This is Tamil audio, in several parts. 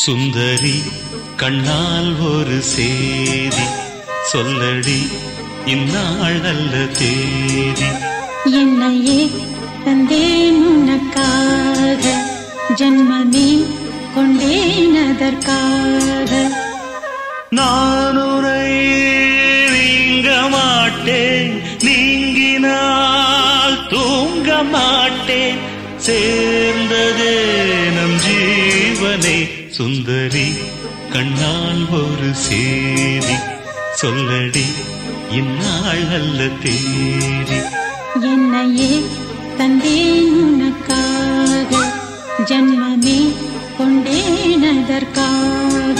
சுந்தரி கண்ணால் ஒரு சேதி சொல்லடி இந்நாள் நல்ல தேதி என்னையே தந்தேன் உனக்காக ஜன்மமே கொண்டேன் அதற்காக நான் உரை நீங்க மாட்டேன் நீங்கினால் தூங்க மாட்டேன் சேர்ந்ததே நம் ஜீவனே சுந்தரி கண்ணால் ஒரு சேதி சொல்லடி இந்நாள் நல்ல தேதி என்னையே தந்தேன் உனக்காக ஜன்மமே கொண்டேன் அதற்காக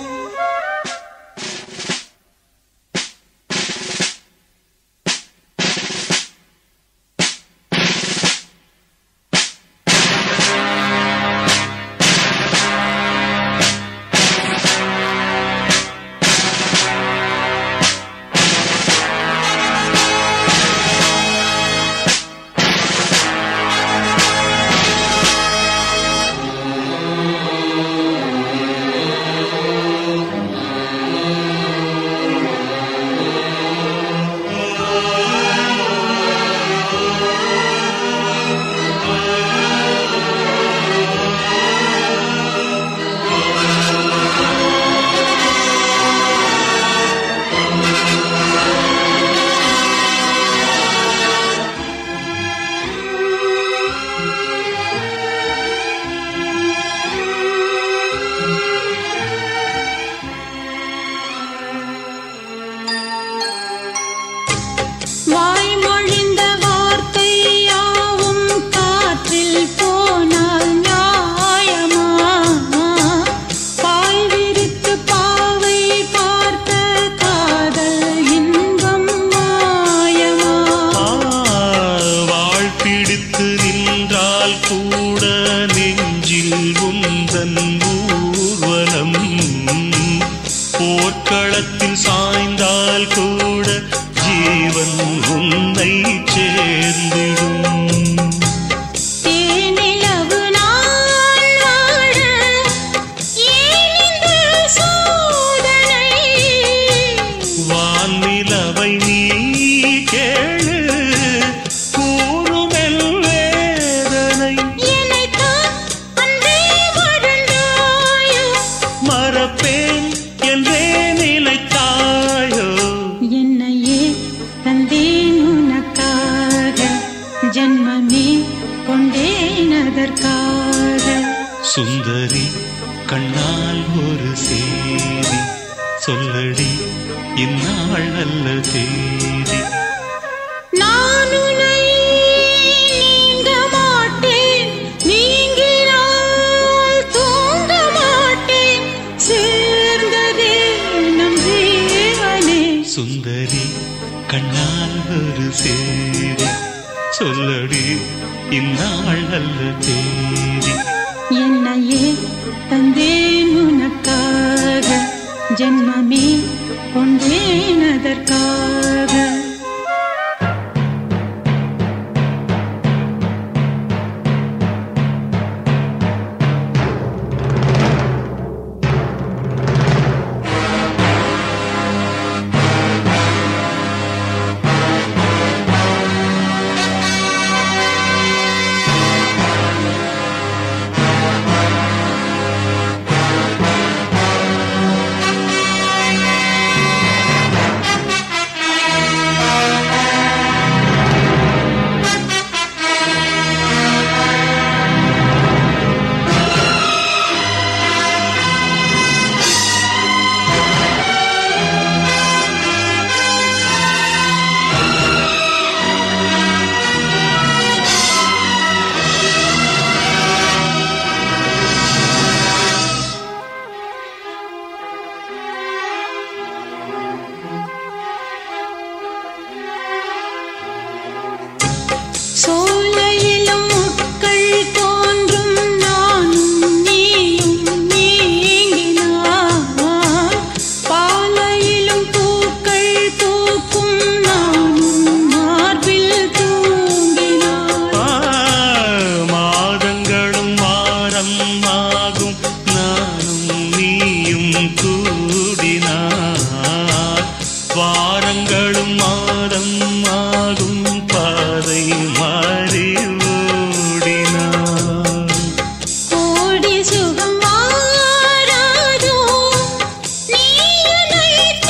வாய்மொழிந்த வார்த்தை யாவும் காற்றில் போனால் நியாயமா பாய் விரித்து பாவை பார்த்த காதல் இன்பம் மாயமா வாழ் பிடித்து நின்றால் கூட நெஞ்சில் உந்தன் ஊர்வலம் போர்க்களத்தில் சாய்ந்தால் கூட ஜீவன் உன்னை சேர்ந்திடும் தேனிலவு நாள் வாழ ஏன் இந்த சோதனை வான்நிலவை நீ கேளு கூறுமெல் வேதனை என்னைத்தான் அன்றே வாழ்ந்தாயோ மறப்பேன் என்றே நினைத்தாயோ என்னையே தந்தேன் உனக்காக ஜன்மமே கொண்டேன் அதற்காக சுந்தரி கண்ணால் ஒரு சேதி சொல்லடி இந்நாள் நல்ல தேதி நான் உன்னை நீங்க மாட்டேன் நீங்கினால் தூங்க மாட்டேன் சேர்ந்ததே நம் ஜீவனே சுந்தரி கண்ணால் ஒரு சேதி சொல்லடி இந்நாள் நல்ல தேதி என்னையே தந்தேன் உனக்காக ஜன்மமே கொண்டேன் அதற்காக கூடினார் வாரங்களும் மாதம் ஆகும் பாதை மாறி ஓடினார் கோடி சுகம் மாறாதோ நீ என்னை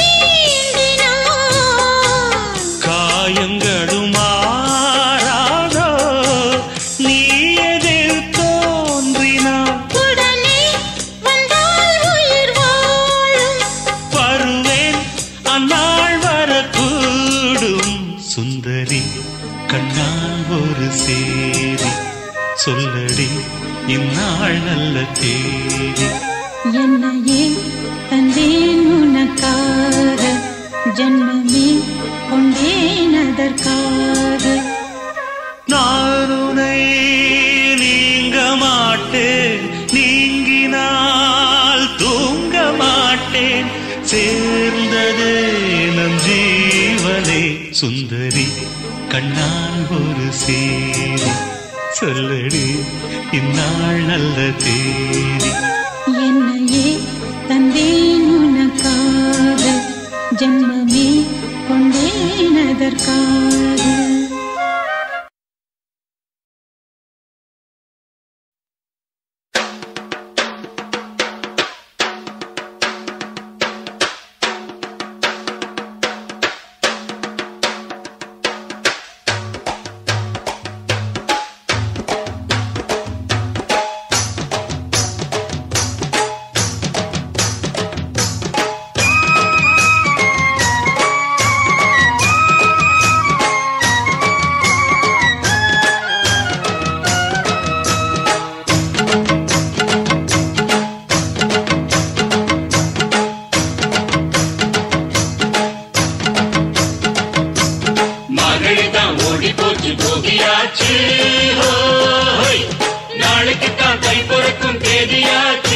தீண்டினாய் காயங்களும் மாறாதோ நீ எதிர் தோன்றினார் உடனே வந்தால் உயிர் வாழும் வருவேன் அந்நாள் வரக்கூடும் சுந்தரி கண்ணால் ஒரு சேரி சொல்லடி இந்நாள் நல்ல தேதி என்னையே தந்தேன் உனக்காக ஜன்மமே கொண்டேன் அதற்காக நான் உனை நீங்க மாட்டேன் நீங்கினால் தூங்க மாட்டேன் சேர்ந்ததே நம் ஜீவனே சுந்தரி கண்ணால் ஒரு சேரி சொல்லடி இந்நாள் நல்ல தேதி என்னையே தந்தேன் உனக்காக ஜன்மமே கொண்டேன் அதற்காக மகளிதான் ஓடி போச்சு போகியாச்சு ஹோய். நாளைக்கு தான் கை பிறக்கும் தேதியாச்சு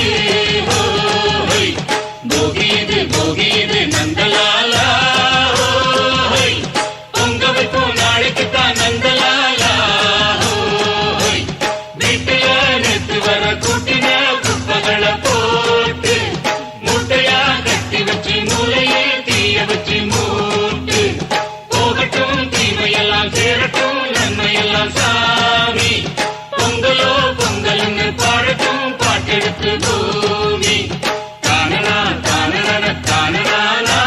ஹோய். போகியது போகியது நந்தலாலா ஹோய். பொங்க வைப்போம் நாளைக்கு தான் நந்தலாலா ஹோய். வீட்டுல நேத்து வர கூட்டின குப்பைகளை போட்டு மூட்டையா கட்டி வச்சு மூலையே தீய வச்சு மூட்டு போகட்டும் தீமையெல்லாம் சேரட்டும் நன்மையெல்லாம் சாமி பொங்கலோ பொங்கல்னு பாடட்டும் பாட்டெடுத்து பூமி தானனா தானன தானனா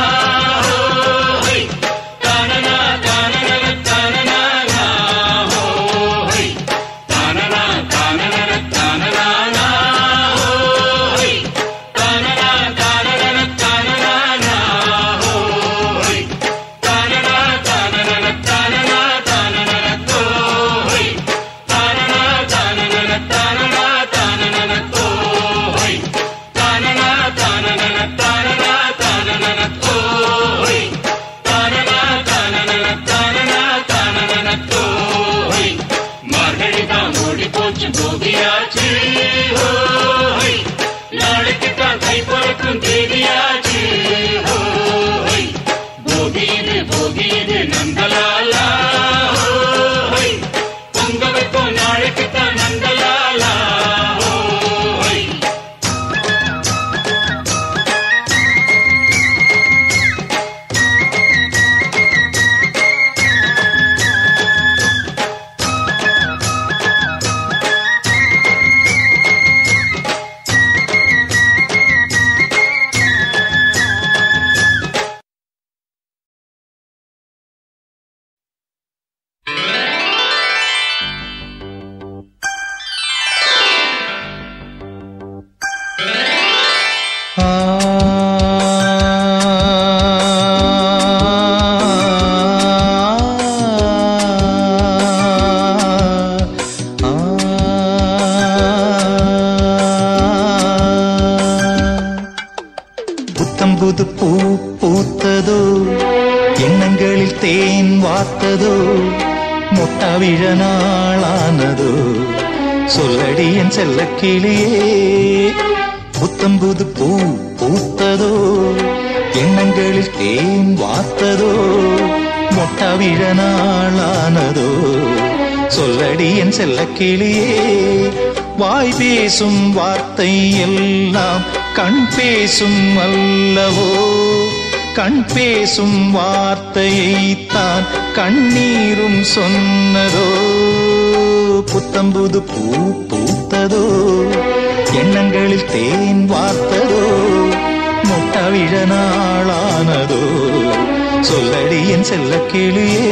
ஹோய் தானனா தானன தானனா ஹோய் தானனா தானன தானனா ஹோய் தானனா தானன தானனா ஹோய் தானனா தானன தானனா தானன ஹோய் தானனா தானன தானனா தானன ஹோய் தானனா தானன தானனா தானன ஹோய் தானனா தானன தானனா தானன ஹோய் மார்கழி தான் ஓடி போச்சு போகியாச்சு ஹோய் நாளைக்கு தான் கை பிறக்கும் தேதியாச்சு ஹோய் போகியது போகியது நந்தலாலா ஹோய் பொங்க வைப்போம் நாளைக்கு தான் நந்தலாலா ஹோய் புத்தம்புது பூ பூத்ததோ எண்ணங்களில் தேன் வார்த்ததோ முட்டாவிழ நாளானதோ சொல்லடி என் செல்ல கிளியே புத்தம்புது பூ பூத்ததோ எண்ணங்களில் தேன் வார்த்ததோ மொட்டாவிழ நாளானதோ சொல்லடி என் செல்ல கிளியே வாய் பேசும் வார்த்தை எல்லாம் கண் பேசும் அல்லவோ கண் பேசும் வார்த்தையைத்தான் கண்ணீரும் சொன்னதோ புத்தம்புது பூ பூத்ததோ எண்ணங்களில் தேன் வார்த்ததோ முட்டவிழ நாளானதோ சொல்லடி என் செல்ல கிளியே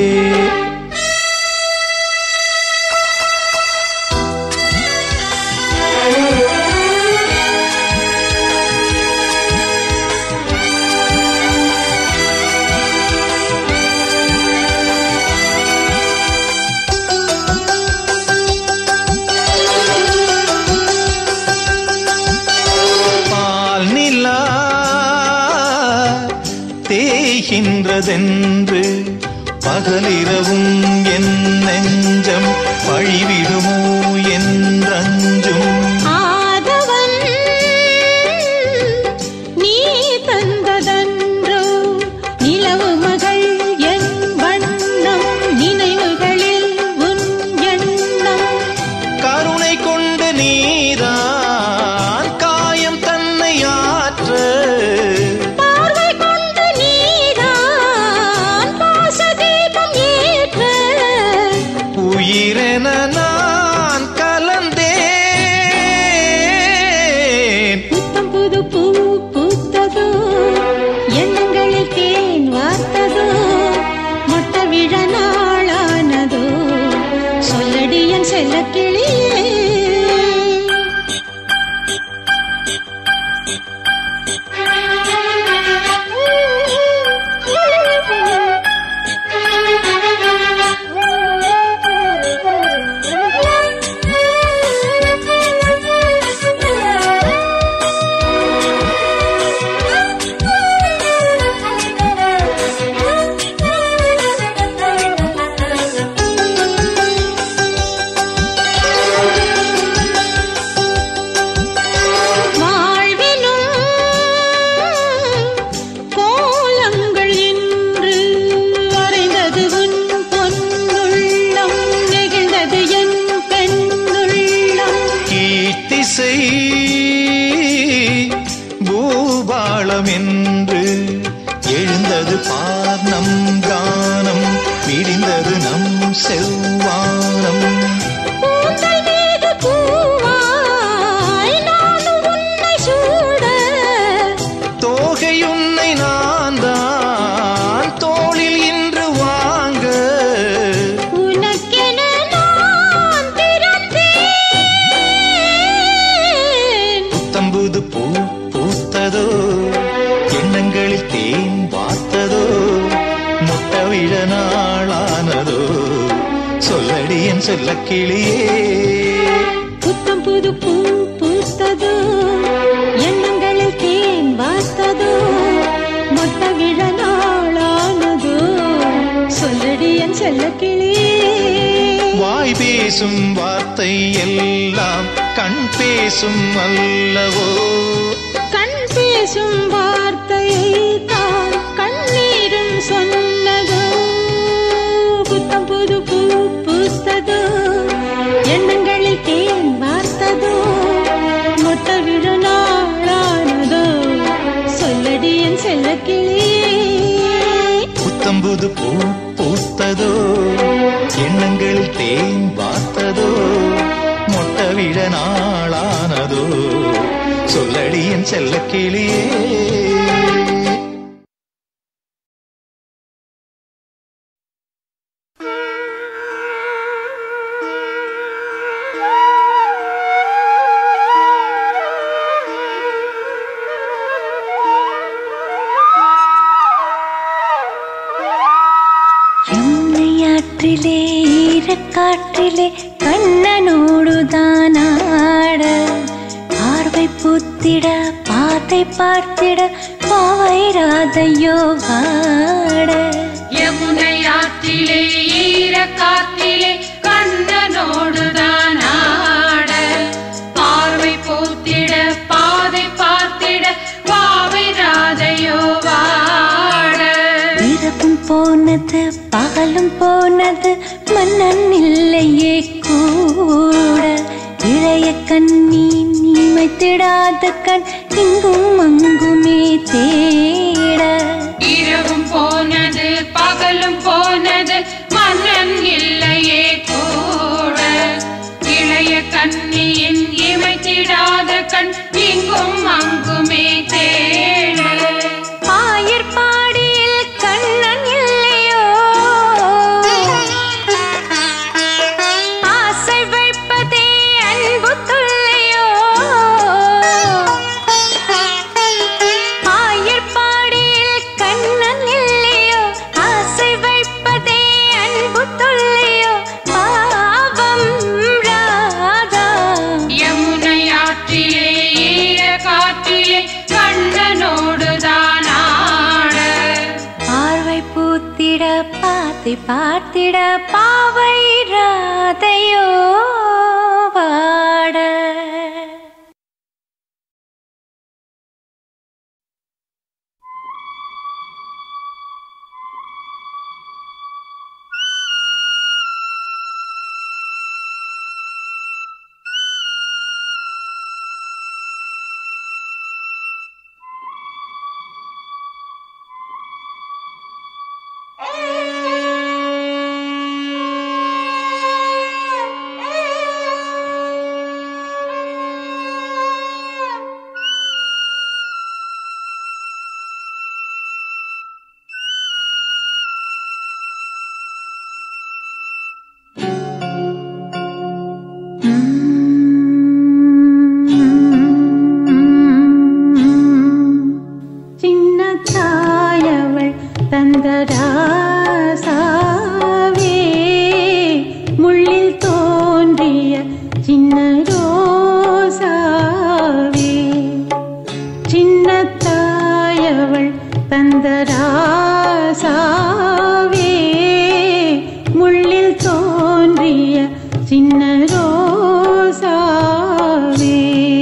பால் நிலா தேய்கின்றதென்று பகலிரவும் என் நெஞ்சம் வழிவிடுமோ என்றஞ்சும் ஆதவன் நீ தந்ததன்றோ நிலவு மகள் என் வண்ணம் நினைவுகளில் உன் எண்ணம் கருணை கொண்டு நீதான் காயம் தன்னை ஆற்ற பார்வை கொண்டு நீதான் பாசதீபம் ஏற்ற உயிரென நான் கலந்தேன் புத்தம் புது பூ பூத்ததோ எண்ணங்களில் தேன் வார்த்ததோ மொட்ட விழ நாளானதோ சொல்லடி என் செல்ல கிளியே வாழ்வினும் கோலங்கள் இன்று வரைந்தது உன் பொன்னுள்ளம் நெகிழ்ந்தது என் பெண்ணுள்ளம் கீர்த்திசை பூபாளம் என்று எழுந்தது பார் நம் கானம் விடிந்தது நம் செவ்வானம் பூந்தல் மீது பூவாய் நானும் உன்னை சூட தோகையுன்னை நான் தான் தோளில் இன்று வாங்க உனக்கென நான் பிறந்தேன் புத்தம்புது பூ பூத்ததோ எண்ணங்களில் தேன் வார்த்ததோ முட்ட விழ நாளானதோ சொல்லடி என் செல்ல கிளியே புத்தம் புது பூ பூத்ததோ எண்ணங்களில் தேன் வார்த்ததோ மொட்ட விழ நாளானதோ சொல்லடி என் செல்ல கிளியே வாய் பேசும் வார்த்தை எல்லாம் கண் பேசும் அல்லவோ கண் பேசும் வார்த்தையை தான் கண்ணீரும் சொன்னதோ புத்தம் புது பூ பூத்ததோ எண்ணங்களில் தேன் வார்த்ததோ மொட்ட விழு நாளானதோ சொல்லடி என் செல்ல புத்தம்புது பூ பூத்ததோ எண்ணங்களில் தேன் வார்த்ததோ மொட்ட விழ நாளானதோ சொல்லடி என் செல்ல கிளியே யமுனையாற்றிலே ஈரக்காற்றிலே கண்ணனோடுதான் ஆட பார்வை பூத்திட பாதை பார்த்திட பாவைராதையோ வாட யமுனை ஆற்றிலே ஈர காற்றிலே கண்ணனோடுதான் ஆட பார்வை போத்திட பாதை பார்த்திட வாவை ராதையோ வாட இரவும் போனது பகலும் போனது மன்னன் இல்லையே கூட இளைய விட்டிடாத கண் இங்கும் அங்குமே தேட இரவும் போனது பகலும் போனது மன்னன் இல்லையே கூட இளைய கண்ணியின் இமைத்திடாத கண் இங்கும் அங்குமே தேட ஆயர்பாடியில் கண்ணன் இல்லையோ ஆசை வைப்பதே அன்பு தொல்லையோ ஆயர்பாடியில் கண்ணன் இல்லையோ ஆசை வைப்பதே அன்பு தொல்லையோ பாவம் ராதா யமுனை ஆற்றிலே ஈர காற்றிலே கண்ணனோடுதான் ஆட பார்வை பூத்திட பாத்தை பார்த்திட பாவை ராதையோ வாட சின்ன தாயவள் தந்தராசாவே முள்ளில் தோன்றிய சின்ன ரோசாவே சின்ன தாயவள் தந்தராசாவே முள்ளில் தோன்றிய சின்ன ரோசாவே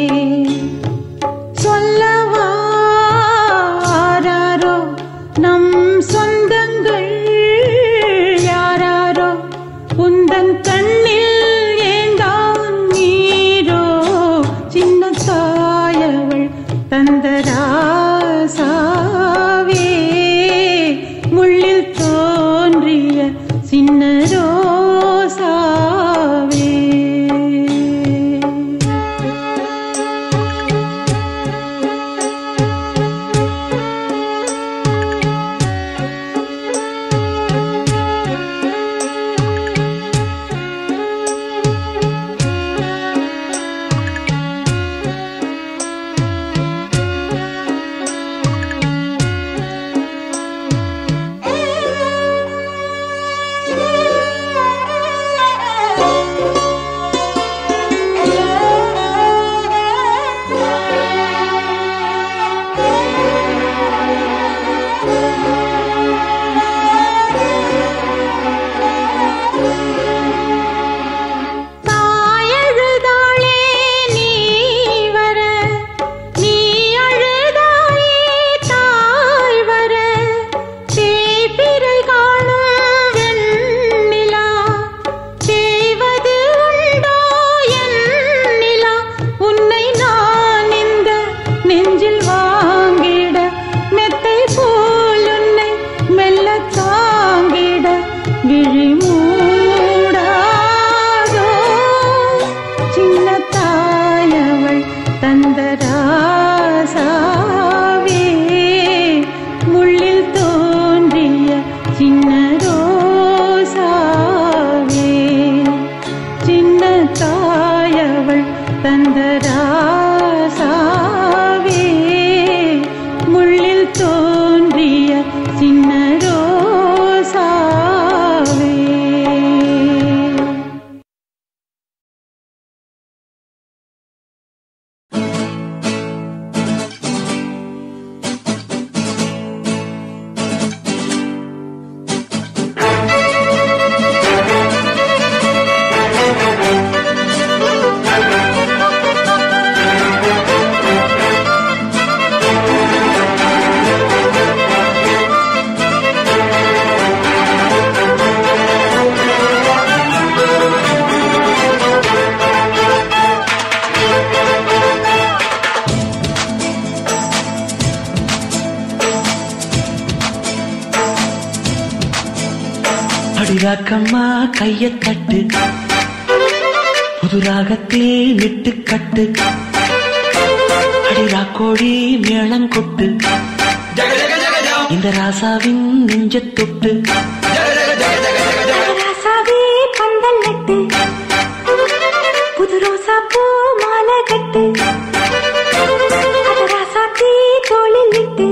சொல்லவாரோ நம் சொந்தங்கள் யாராரோ உந்தன் கண்ணில் ஏந்தான் நீரோ சின்ன தாயவள் தந்தராசாவே முள்ளில் தோன்றிய சின்ன ரோசாவே தாயழுதாளே நீ வர நீ அழுதாயே தாய் வர தேய்பிறை காணும் வெண்ணிலா செய்வது உண்டோ என் நிலா உன்னை நான் இந்த நெஞ்சில் வாங்கிட மெத்தை போல் உன்னை மெல்ல தாங்கிட விழி மூடாதோ சின்ன தாயவள் தந்தராசாவே முள்ளில் தோன்றிய சின்ன ரோசாவே சின்ன தாயவள் தந்தராசாவே முள்ளில் தோன்றிய சின்ன ரோசாவே அடிராக்கம்மா கைய தட்டு புது ராகத்தில் விட்டு கட்டு அடிராக்கோடி மேளங்கொட்டு இந்த ராசாவின் நெஞ்ச தொட்டு ராசாவே பந்தல் நட்டு புது ரோசா பூ மாலை கட்டு அட ராசாத்தி தோளில் விட்டு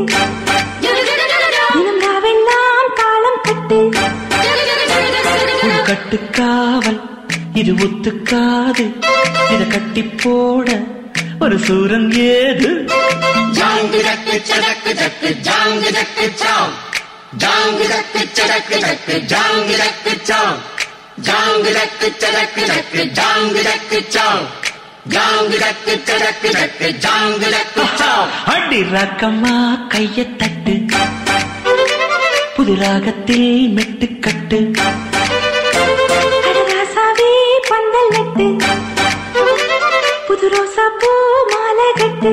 தினம் ராவெல்லாம் தாளம் கட்டு ஒரு கட்டுக்காவல் இது ஒத்துக்காது இத கட்டி போட ஒரு சூரன் ஏது ஜாங்கு ஜக்கு சடக்கு ஜக்கு ஜாங்கு ஜக்கு சாவ் ஜாங்கு ஜக்கு சடக்கு ஜக்கு ஜாங்கு ஜக்கு சாவ் ஜாங்கு ஜக்கு சடக்கு ஜக்கு ஜாங்கு ஜக்கு சாவ் ஜாங்கு ஜக்கு சடக்கு ஜக்கு ஜாங்கு ஜக்கு சாவ் அடி ராக்கம்மா கைய தட்டு புது ராகத்தில் மெட்டு கட்டு அட ராசாவே பந்தல் நட்டு புது ரோசா பூ மாலை கட்டு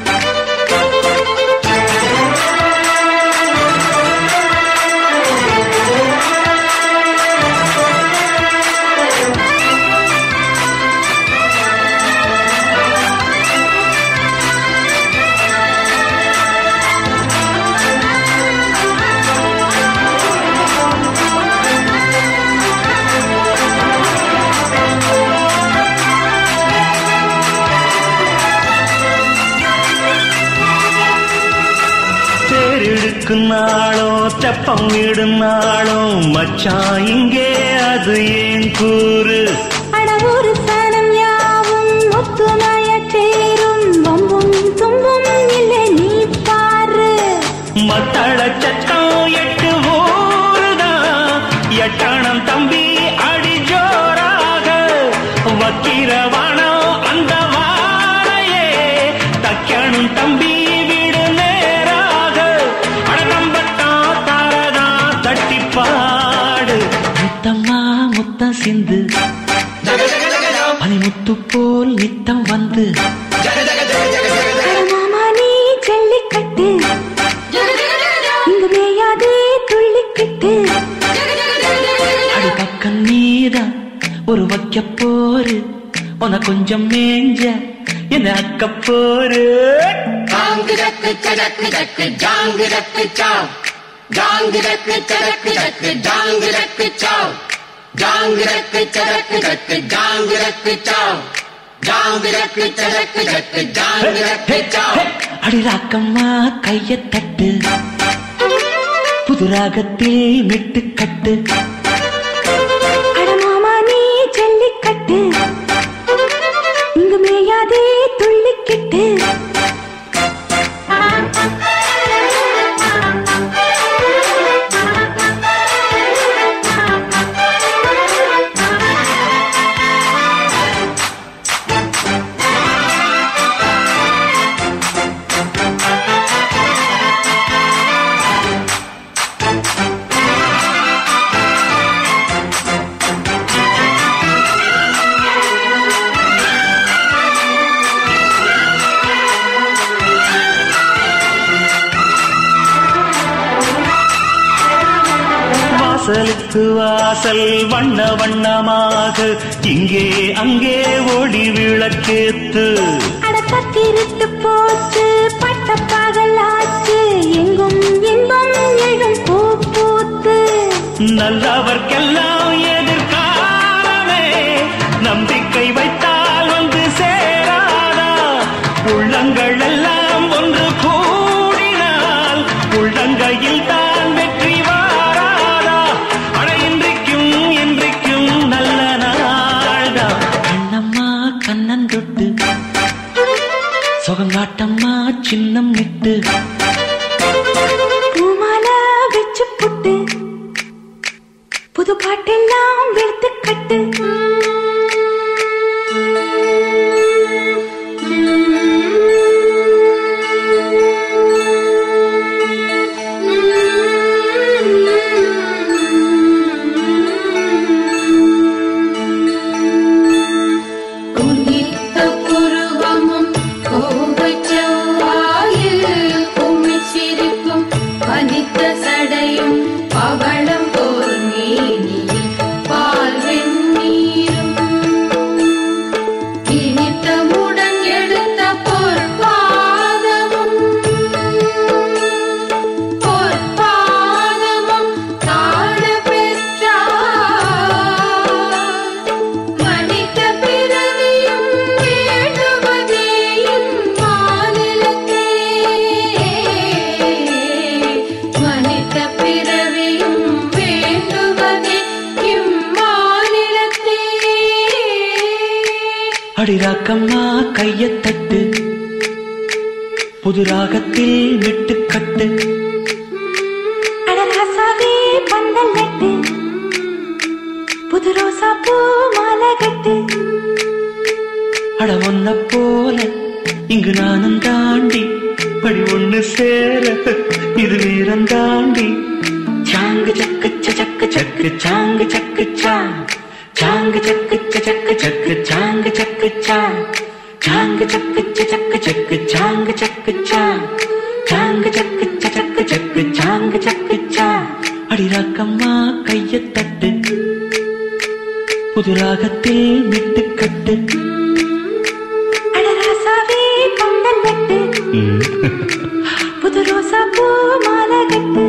தேரிழுக்கும் நாளோ தெப்பம் விடும் நாளோ மச்சான் இங்கே அது ஏன் கூறு அட ஒரு சனம் யாவும் ஒத்துமைய சேரும் வம்பும் தும்பும் இல்லை நீ பாரு மத்தள சட்டம் எட்டு ஊருதான் எட்டணம் தம்பி அடி ஜோராக வக்கிரவானம் அந்த வாழையே தக்கணும் தம்பி விடு நேராக அடநம்பத்தான் தாரதா தட்டி பாடு முத்தம்மா முத்தம் சிந்து பனிமுத்து போல் நித்தம் வந்து அட மாமா நீ ஜல்லிக்கட்டு இங்கு மேயாதே துள்ளிக்கிட்டு அடி பக்கம் நீதான் ஒரு வைக்க போரு உன கொஞ்சம் மேஞ்ச என்ன அக்க போரு ஜாங்கு ஜக்கு சடக்கு ஜக்கு ஜாங்கு ஜக்கு சாவ் ஜாங்கு ஜக்கு சடக்கு ஜக்கு ஜாங்கு ஜக்கு சாவ் ஜாங்கு ஜக்கு சடக்கு ஜக்கு ஜாங்கு ஜக்கு சாவ் ஜாங்கு ஜக்கு சடக்கு ஜக்கு ஜாங்கு ஜக்கு சாவ் அடி ராக்கம்மா கைய தட்டு புது ராகத்தில் மிட்டு கட்டு அட மாமா நீ ஜல்லிக்கட்டு இங்கு மேயாதே துள்ளிக்கிட்டு வாசலுக்கு வாசல் வண்ண வண்ணமாக இங்கே அங்கே ஓடி விளக்கேத்து அட பத்திருட்டு போச்சு பட்ட பகலாச்சு எங்கும் இன்பம் எழும் பூ பூத்து நல்லவர்க்கெல்லாம் எதிர்காலமே நம்பிக்கை வைத்தால் வந்து சேராதா உள்ளங்கள் எல்லாம் ஒன்று கூடினால் உள்ளங்கையில் தான் வெற்றி வாராதா அட இன்றைக்கும் இன்றைக்கும் நல்ல நாள்தான் கண்ணம்மா கண்ணன் தொட்டு சுகங்காட்டம்மா சின்னம் விட்டு பூமாலா வச்சு புட்டு புது பாட்டெல்லாம் வெளுத்து கட்டு குனித்த புருவமும் கோபச் செவ்வாயில் உம்மிச் சிரிப்பும் பனித்த சடையும் பவளம் போர் மேனியில் கைய தட்டு புது ராகத்தில் மெட்டுக்கட்டு அடராசாவே பந்தல் நட்டு புது ரோசா பூ மாலை கட்டு அட ஒன்ன போல இங்கு நானும் தாண்டி படி ஒண்ணு சேர இது வீரம் தாண்டி சாங்கு சக்கு சக்கு சக்கு சாங்கு சக்கு சா சாங்கு சக்கு சக்கு சக்கு சாங்கு சக்கு சா சாங்கு சக்கு சக்கு சக்கு சாங்கு சக்கு சா சாங்கு சக்கு சக்கு சக்கு சாங்கு சக்கு சா அடி ராக்கம்மா கைய தட்டு புது ராகத்தில் மெட்டுக்கட்டு அடராசாவே பந்தல் நட்டு புது ரோசா பூ மாலை கட்டு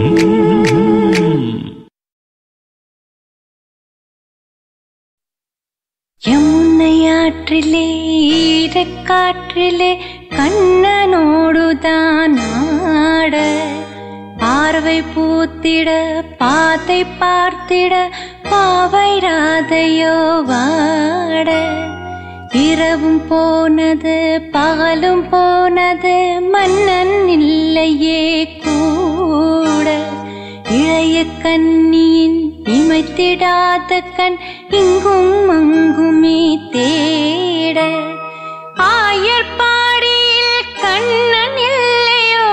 யமுனையாற்றிலே ஈரக்காற்றிலே கண்ணனோடுதான் ஆட பார்வை பூத்திட பாத்தை பார்த்திட பாவை ராதையோ வாட இரவும் போனது பகலும் போனது மன்னன் இல்லையே கூட இளைய கண்ணியின் இமைத்திடாத கண் இங்கும் அங்குமே தேட ஆயர் பாடியில் கண்ணன் இல்லையோ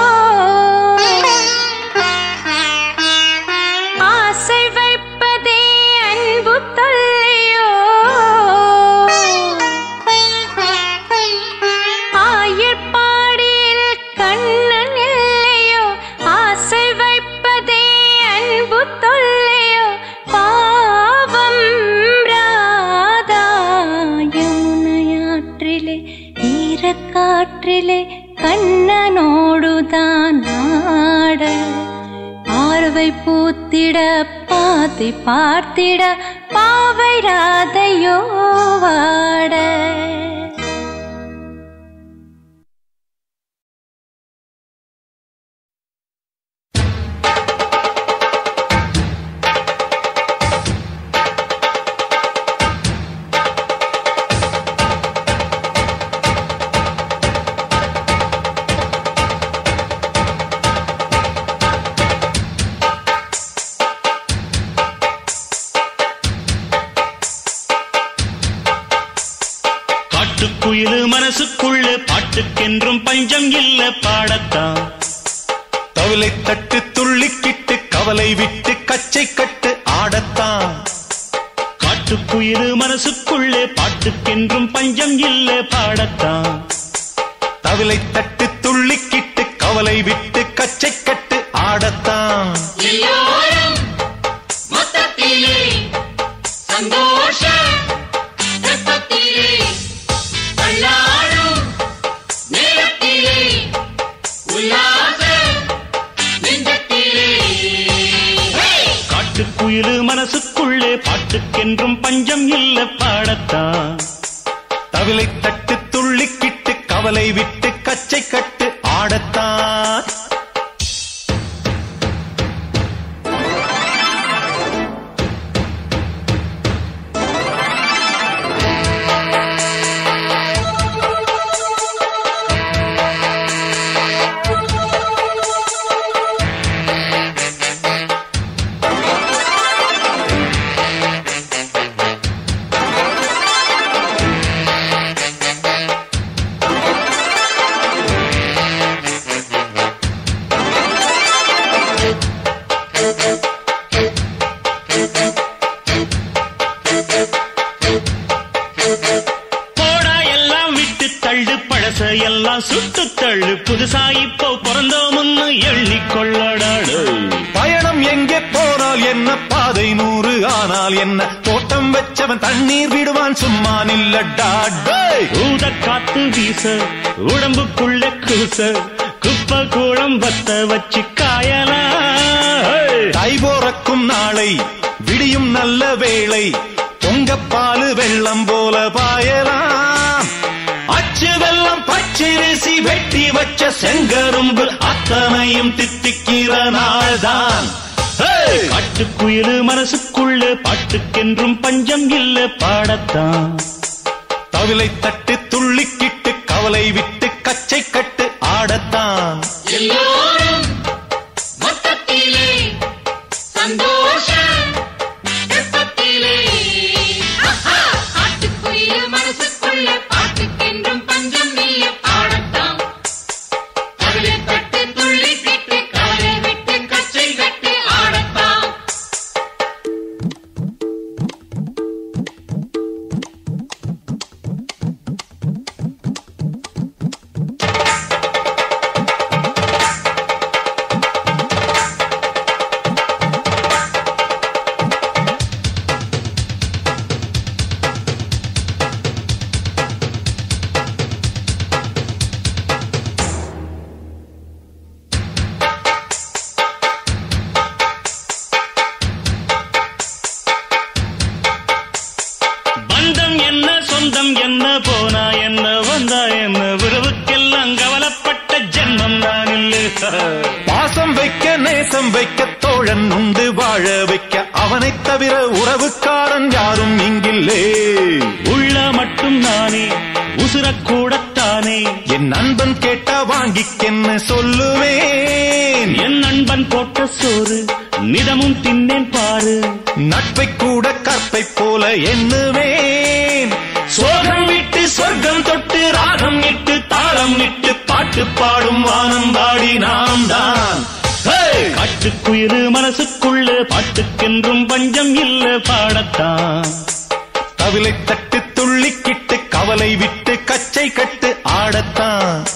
ஆசை வைப்பதே அன்பு தொல்லையோ ஆயர் பாடியில் கண்ணன் இல்லையோ ஆசை வைப்பதே அன்பு தொல்லையோ பாவம் ராதாயமுனையாற்றிலே ஈரக்காற்றிலே கண்ணனோடுதான் ஆட பார்வை பூத்திட பாத்தி பார்த்திட பாவை ராதையோ வாட காட்டுக்குயிலு மனசுக்குள்ள பாட்டுக்கென்றும் பஞ்சம் இல்ல பாடத்தான் தவிலை தட்டு துள்ளிக்கிட்டு கவலை விட்டு கச்சை கட்டு ஆடத்தான் காட்டுக்குயிலு மனசுக்குள்ளே பாட்டுக்கென்றும் பஞ்சம் இல்ல பாடத்தான் தவிலை தட்டு துள்ளிக்கிட்டு கவலை விட்டு கச்சை கட்டு ஆடத்தான் எல்லோரும் மொத்தத்திலே சந்தோஷ ரத்தத்திலே தள்ளாடும் நேரத்திலே உல்லாச நெஞ்சத்திலே காட்டுக்குயிலு மனசுக்குள்ளே பாட்டுக்கென்றும் பஞ்சம் இல்ல பாடத்தான் தவிலை தட்டு துள்ளிக்கிட்டு கவலை விட்டு கச்சை கட்டு ஆடத்தான் போடா எல்லாம் விட்டு தள்ளு பழச எல்லாம் சுட்டு தள்ளு புதுசா இப்போ பிறந்தோம்னு எண்ணிக்கொள்ளடாடு பயணம் எங்கே போனால் என்ன பாதை நூறு ஆனால் என்ன தோட்டம் வச்சவன் தண்ணீர் விடுவான் சும்மா நில்லடா டேய். ஊத காத்து வீச உடம்புக்குள்ள கூச குப்பை கூடம் வத்த வச்சு காயலாம் தை போறக்கும் நாளை விடியும் நல்ல வேளை பொங்கப்பாலு வெள்ளம் போல பாயலாம் அச்சு வெள்ளம் பச்சரிசி வெட்டி வச்ச செங்கரும்பு அத்தனையும் தித்திக்கிற நாள்தான் ஹேய்! காட்டுக்குயிலு மனசுக்குள்ள பாட்டுக்கென்றும் பஞ்சம் இல்ல பாடத்தான் கவிலை தட்டு துள்ளிக்கிட்டு கவலை விட்டு கச்சை கட்டு ஆடத்தான் எல்லோரும் மொத்தத்திலே சந்தோஷ வெப்பத்திலே ஆஹா! ஆட்டுக்குயில் மனசுக்குள்ள பாட்டுக்கென்றும் பஞ்சம் நீய பாடத்தான் கவிலை தட்டு துள்ளி கிட்டு கவலை விட்டு கச்சை கட்டு ஆடத்தான் பந்தம் என்ன சொந்தம் என்ன போனா என்ன வந்தா என்ன உறவுக்கெல்லாம் கவலைப்பட்ட ஜென்மம் நான் இல்லை பாசம் வைக்க நேசம் வைக்க தோழன் உண்டு வாழ வைக்க அவனைத் தவிர உறவுக்காரன் யாரும் இங்கில்லே உள்ள மட்டும் நானே உசுரக்கூடத்தானே என் நண்பன் கேட்டா வாங்கிக்கென்னு சொல்லுவேன் என் நண்பன் போட்ட சோறு நிதமும் தின்னேன் பாரு நட்பை கூட கற்பை போல எண்ணுவேன் சோகம் விட்டு சொர்க்கம் தொட்டு ராகம் இட்டு தாளம் இட்டு பாட்டு பாடும் வானம் பாடி நாம் தான் காட்டுக்குயிரு மனசுக்குள்ள பாட்டுக்கென்றும் பஞ்சம் இல்ல பாடத்தான் கவிலை தட்டு துள்ளிக்கிட்டு கவலை விட்டு கச்சை கட்டு ஆடத்தான்